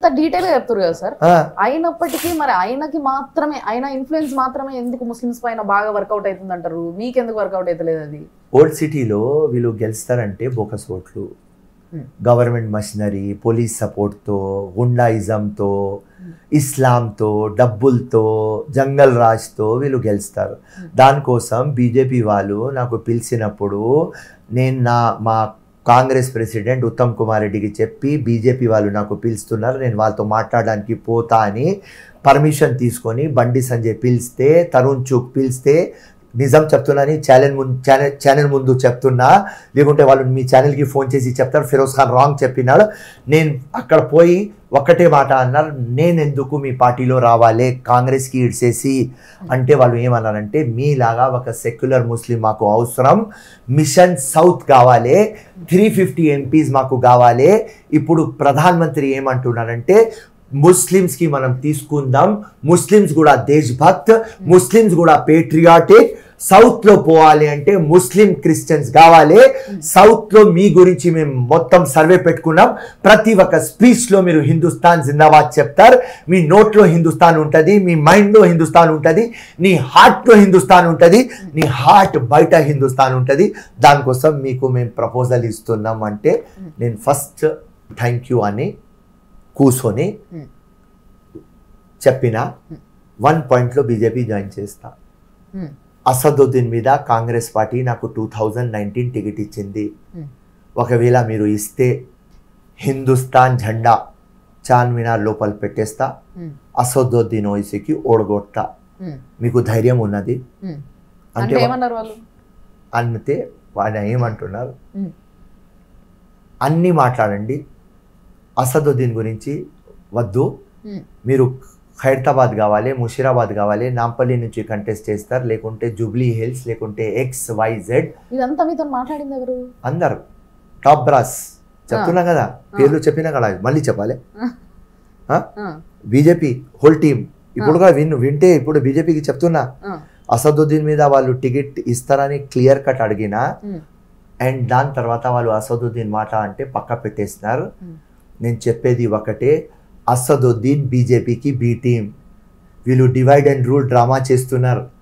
Detail గా చెప్తారు కదా సార్ ఆ, అయినప్పటికీ మరి ఆయనకి మాత్రమే ఆయన ఇన్ఫ్లుయెన్స్ మాత్రమే ఎందుకు ముస్లిమ్స్ పైన బాగా వర్కౌట్ అవుతుంది అంటారు మీకెందుకు వర్కౌట్ అవుతలేదు అది ఓల్డ్ సిటీలో వీళ్ళు గెలుస్తారంటే బోకస్ ఓట్లు Hmm. గవర్నమెంట్ మషినరీ పోలీస్ సపోర్ట్తో గుండాయిజంతో ఇస్లాంతో డబ్బులతో జంగల్ రాజ్తో వీళ్ళు గెలుస్తారు దానికోసం బీజేపీ వాళ్ళు నాకు పిలిచినప్పుడు నేను నా మా కాంగ్రెస్ ప్రెసిడెంట్ ఉత్తమ్ కుమార్ రెడ్డికి చెప్పి బీజేపీ వాళ్ళు నాకు పిలుస్తున్నారు నేను వాళ్ళతో మాట్లాడడానికి పోతా అని పర్మిషన్ తీసుకొని బండి సంజయ్ పిలిస్తే తరుణ్ చుక్ పిలిస్తే నిజం చెప్తున్నాని ఛానల్ ముందు ఛానల్ ఛానల్ ముందు చెప్తున్నా లేకుంటే వాళ్ళు మీ ఛానల్కి ఫోన్ చేసి చెప్తారు ఫిరోజ్ ఖాన్ రాంగ్ చెప్పినాడు నేను అక్కడ పోయి ఒక్కటే మాట అన్నారు నేను ఎందుకు మీ పార్టీలో రావాలి కాంగ్రెస్కి ఇడ్చేసి అంటే వాళ్ళు ఏమన్నారంటే మీలాగా ఒక సెక్యులర్ ముస్లిం మాకు అవసరం మిషన్ సౌత్ కావాలి త్రీ ఫిఫ్టీ ఎంపీస్ మాకు కావాలి ఇప్పుడు ప్రధానమంత్రి ఏమంటున్నారంటే ముస్లిమ్స్కి మనం తీసుకుందాం ముస్లిమ్స్ కూడా దేశభక్త్ ముస్లిమ్స్ కూడా పేట్రియాటిక్ సౌత్ లో పోవాలి అంటే ముస్లిం క్రిస్టియన్స్ కావాలి సౌత్ లో మీ గురించి మేము మొత్తం సర్వే పెట్టుకున్నాం ప్రతి ఒక్క స్పీచ్ లో మీరు హిందుస్థాన్ జిందాబాద్ చెప్తారు మీ నోట్లో హిందుస్థాన్ ఉంటుంది మీ మైండ్ లో హిందుస్థాన్ ఉంటుంది నీ హార్ట్ లో హిందుస్థాన్ ఉంటుంది నీ హార్ట్ బయట హిందుస్థాన్ ఉంటుంది దానికోసం మీకు మేము ప్రపోజల్ ఇస్తున్నాం అంటే నేను ఫస్ట్ థ్యాంక్ యూ అని కూర్చొని Hmm. చెప్పిన వన్ పాయింట్లో బీజేపీ జాయిన్ చేస్తా Hmm. అసదుద్దీన్ మీద కాంగ్రెస్ పార్టీ నాకు టూ థౌజండ్ నైన్టీన్ టికెట్ ఇచ్చింది Hmm. ఒకవేళ మీరు ఇస్తే హిందుస్థాన్ జెండా చార్మినార్ లోపల పెట్టేస్తా Hmm. అసదుద్దీన్ ఓయిసీకి ఓడగొట్టా Hmm. మీకు ధైర్యం ఉన్నది Hmm. అంటే అంటే ఏమన్నారు వాళ్ళు అన్నితే వాడు ఏమంటున్నారు Hmm. అన్నీ మాట్లాడండి అసదుద్దీన్ గురించి వద్దు Hmm. మీరు ఖైరతాబాద్ కావాలి ముషీరాబాద్ కావాలి నాంపల్లి నుంచి కంటెస్ట్ చేస్తారు లేకుంటే జూబ్లీ హిల్స్ లేకుంటే ఎక్స్ వై జెడ్ ఇదంతా మీతో మాట్లాడింది ఎవరు అందరు టాప్ బ్రాస్ చెప్తున్నా కదా పేర్లు చెప్పినా కదా మళ్ళీ చెప్పాలి ఆ, బీజేపీ హోల్ టీమ్ ఇప్పుడు కూడా విన్ వింటే ఇప్పుడు బీజేపీకి చెప్తున్నా ఆ, అసదుద్దీన్ మీద వాళ్ళు టికెట్ ఇస్తారని క్లియర్ కట్ అడిగినా ఉమ్, అండ్ దాని తర్వాత వాళ్ళు అసదుద్దీన్ మాట అంటే పక్క పెట్టేస్తున్నారు ఉమ్, నేను చెప్పేది ఒకటే అసదుద్దీన్ బీజేపీకి బీ టీమ్ వీళ్ళు డివైడ్ అండ్ రూల్ డ్రామా చేస్తున్నారు